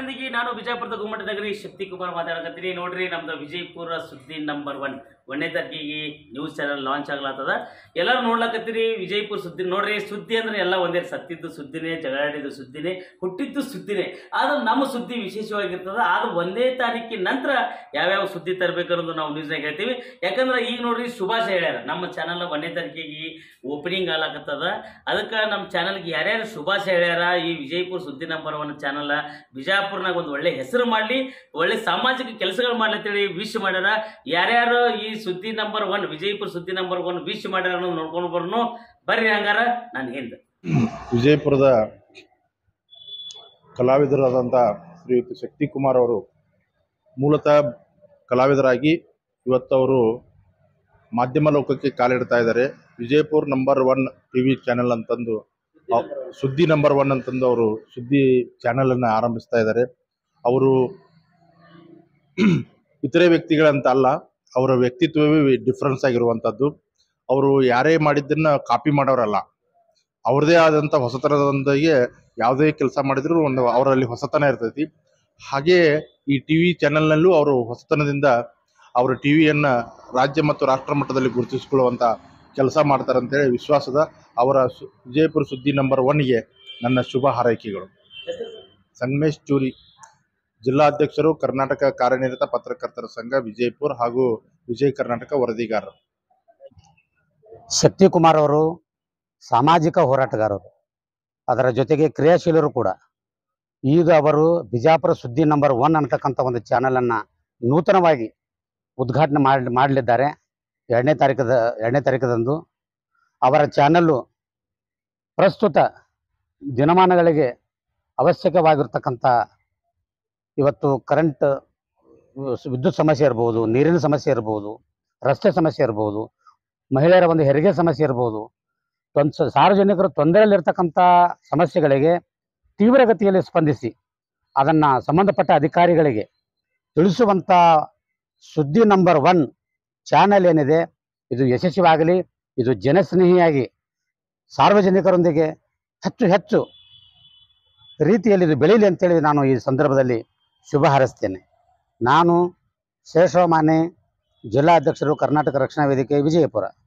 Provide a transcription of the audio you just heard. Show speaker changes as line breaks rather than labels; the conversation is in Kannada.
ತಮ್ಮೊಂದಿಗೆ ನಾನು ವಿಜಯಪುರದ ಗುಮ್ಮಟ ನಗರಿ ಶಕ್ತಿ ಕುಮಾರ್ ಮಾತಾಡಕತ್ತೀನಿ ನೋಡ್ರಿ ನಮ್ದು ವಿಜಯಪುರ ಸುದ್ದಿ ನಂಬರ್ ಒನ್ ಒಂದನೇ ತಾರೀಕಿಗೆ ನ್ಯೂಸ್ ಚಾನಲ್ ಲಾಂಚ್ ಆಗ್ಲಾತದ ಎಲ್ಲರೂ ನೋಡ್ಲಕತ್ತೀರಿ ವಿಜಯಪುರ ಸುದ್ದಿ ನೋಡ್ರಿ ಸುದ್ದಿ ಅಂದ್ರೆ ಎಲ್ಲ ಒಂದೇ ಸತ್ತಿದ್ದು ಸುದ್ದಿನೇ ಜಗಳಾಡಿದ್ದು ಸುದ್ದಿನೇ ಹುಟ್ಟಿದ್ದು ಸುದ್ದಿನೇ ಆದ್ರೆ ನಮ್ಮ ಸುದ್ದಿ ವಿಶೇಷವಾಗಿರ್ತದ ಆದ್ರೆ ಒಂದೇ ತಾರೀಕಿನ ನಂತರ ಯಾವ್ಯಾವ ಸುದ್ದಿ ತರಬೇಕು ಅನ್ನೋದು ನಾವು ನ್ಯೂಸ್ನಾಗ ಹೇಳ್ತೀವಿ ಯಾಕಂದ್ರೆ ಈಗ ನೋಡ್ರಿ ಶುಭಾಶಯ ಹೇಳ್ಯಾರ ನಮ್ಮ ಚಾನಲ್ ಒಂದನೇ ತಾರೀಕಿಗೆ ಓಪನಿಂಗ್ ಆಗ್ಲಾಕತ್ತದ ಅದಕ್ಕೆ ನಮ್ಮ ಚಾನಲ್ಗೆ ಯಾರ್ಯಾರು ಶುಭಾಶಯ ಹೇಳ್ಯಾರ ಈ ವಿಜಯಪುರ ಸುದ್ದಿ ನಂಬರ್ ಒನ್ ಚಾನಲ್ ಬಿಜಾಪುರ್ನಾಗ ಒಂದು ಒಳ್ಳೆ ಹೆಸರು ಮಾಡಲಿ ಒಳ್ಳೆ ಸಾಮಾಜಿಕ ಕೆಲಸಗಳು ಮಾಡ್ಲಿ ಅಂತೇಳಿ ವಿಶ್ ಮಾಡ್ಯಾರ ಯಾರ್ಯಾರು ಈ ಸುದ್ದಿ ನಂಬರ್ ಒನ್ ವಿಜಯಪುರ ಸುದ್ದಿ ನಂಬರ್ ಒನ್ ವಿಶ್ ಮಾಡ್ಯಾರ ಅನ್ನೋದು ನೋಡ್ಕೊಂಡು ಬರ್ನು ಬರ್ರಿ ಹಂಗಾರ ನಾನು ಹಿಂದೆ
ವಿಜಯಪುರದ ಕಲಾವಿದರಾದಂಥ ಶ್ರೀಯುತ ಶಕ್ತಿಕುಮಾರ್ ಅವರು ಮೂಲತಃ ಕಲಾವಿದರಾಗಿ ಇವತ್ತು ಅವರು ಮಾಧ್ಯಮ ಲೋಕಕ್ಕೆ ಕಾಲಿಡ್ತಾ ಇದ್ದಾರೆ Vijayapura number one T V channel ಅಂತಂದು ಅವ್- ಸುದ್ದಿ ನಂಬರ್ ಒನ್ ಅಂತಂದು ಅವರು ಸುದ್ದಿ ಚಾನೆಲನ್ನು ಆರಂಭಿಸ್ತಾ ಇದ್ದಾರೆ ಅವರು ಇತರೆ ವ್ಯಕ್ತಿಗಳಂತ ಅಲ್ಲ ಅವರ ವ್ಯಕ್ತಿತ್ವವೇ ಡಿಫ್ರೆನ್ಸ್ ಆಗಿರುವಂಥದ್ದು ಅವರು ಯಾರೇ ಮಾಡಿದ್ದನ್ನು ಕಾಪಿ ಮಾಡೋರಲ್ಲ ಅವ್ರದ್ದೇ ಆದಂಥ ಹೊಸತನದೊಂದಿಗೆ ಯಾವುದೇ ಕೆಲಸ ಮಾಡಿದ್ರು ಒಂದು ಅವರಲ್ಲಿ ಹೊಸತನ ಇರ್ತೈತಿ ಹಾಗೆಯೇ ಈ ಟಿ ವಿ ಚಾನೆಲ್ನಲ್ಲೂ ಅವರು ಹೊಸತನದಿಂದ ಅವರ ಟಿ ವಿಯನ್ನು ರಾಜ್ಯ ಮತ್ತು ರಾಷ್ಟ್ರ ಮಟ್ಟದಲ್ಲಿ ಗುರುತಿಸಿಕೊಳ್ಳುವಂಥ ಕೆಲಸ ಮಾಡ್ತಾರೆ ಅಂತೇಳಿ ವಿಶ್ವಾಸದ ಅವರ ಸು ವಿಜಯಪುರ ಸುದ್ದಿ ನಂಬರ್ ಒನ್ಗೆ ನನ್ನ ಶುಭ ಹಾರೈಕೆಗಳು ಸಂಗಮೇಶ್ ಚೂರಿ ಜಿಲ್ಲಾಧ್ಯಕ್ಷರು ಕರ್ನಾಟಕ ಕಾರ್ಯನಿರತ ಪತ್ರಕರ್ತರ ಸಂಘ ವಿಜಯಪುರ ಹಾಗೂ ವಿಜಯ ಕರ್ನಾಟಕ ವರದಿಗಾರರು
ಶಕ್ತಿಕುಮಾರ್ ಅವರು ಸಾಮಾಜಿಕ ಹೋರಾಟಗಾರರು ಅದರ ಜೊತೆಗೆ ಕ್ರಿಯಾಶೀಲರು ಕೂಡ ಈಗ ಅವರು ಬಿಜಾಪುರ ಸುದ್ದಿ ನಂಬರ್ ಒನ್ ಅಂತಕ್ಕಂಥ ಒಂದು ಚಾನಲನ್ನು ನೂತನವಾಗಿ ಉದ್ಘಾಟನೆ ಮಾಡಿ ಮಾಡಲಿದ್ದಾರೆ ಎರಡನೇ ತಾರೀಕದ ಎರಡನೇ ತಾರೀಕದಂದು ಅವರ ಚಾನಲ್ಲು ಪ್ರಸ್ತುತ ದಿನಮಾನಗಳಿಗೆ ಅವಶ್ಯಕವಾಗಿರ್ತಕ್ಕಂಥ ಇವತ್ತು ಕರೆಂಟ್ ವಿದ್ಯುತ್ ಸಮಸ್ಯೆ ಇರ್ಬೋದು ನೀರಿನ ಸಮಸ್ಯೆ ಇರ್ಬೋದು ರಸ್ತೆ ಸಮಸ್ಯೆ ಇರ್ಬೋದು ಮಹಿಳೆಯರ ಒಂದು ಹೆರಿಗೆ ಸಮಸ್ಯೆ ಇರ್ಬೋದು ತೊಂದ್ ಸಾರ್ವಜನಿಕರು ತೊಂದರೆಯಲ್ಲಿರ್ತಕ್ಕಂಥ ಸಮಸ್ಯೆಗಳಿಗೆ ತೀವ್ರಗತಿಯಲ್ಲಿ ಸ್ಪಂದಿಸಿ ಅದನ್ನು ಸಂಬಂಧಪಟ್ಟ ಅಧಿಕಾರಿಗಳಿಗೆ ತಿಳಿಸುವಂಥ ಸುದ್ದಿ ನಂಬರ್ ಒನ್ ಚಾನಲ್ ಏನಿದೆ ಇದು ಯಶಸ್ವಿಯಾಗಲಿ ಇದು ಜನಸ್ನೇಹಿಯಾಗಿ ಸಾರ್ವಜನಿಕರೊಂದಿಗೆ ಹೆಚ್ಚು ಹೆಚ್ಚು ರೀತಿಯಲ್ಲಿ ಇದು ಬೆಳೀಲಿ ಅಂತೇಳಿ ನಾನು ಈ ಸಂದರ್ಭದಲ್ಲಿ ಶುಭ ಹಾರೈಸ್ತೇನೆ ನಾನು ಶೇಷವಮಾನೆ ಜಿಲ್ಲಾಧ್ಯಕ್ಷರು ಕರ್ನಾಟಕ ರಕ್ಷಣಾ ವೇದಿಕೆ ವಿಜಯಪುರ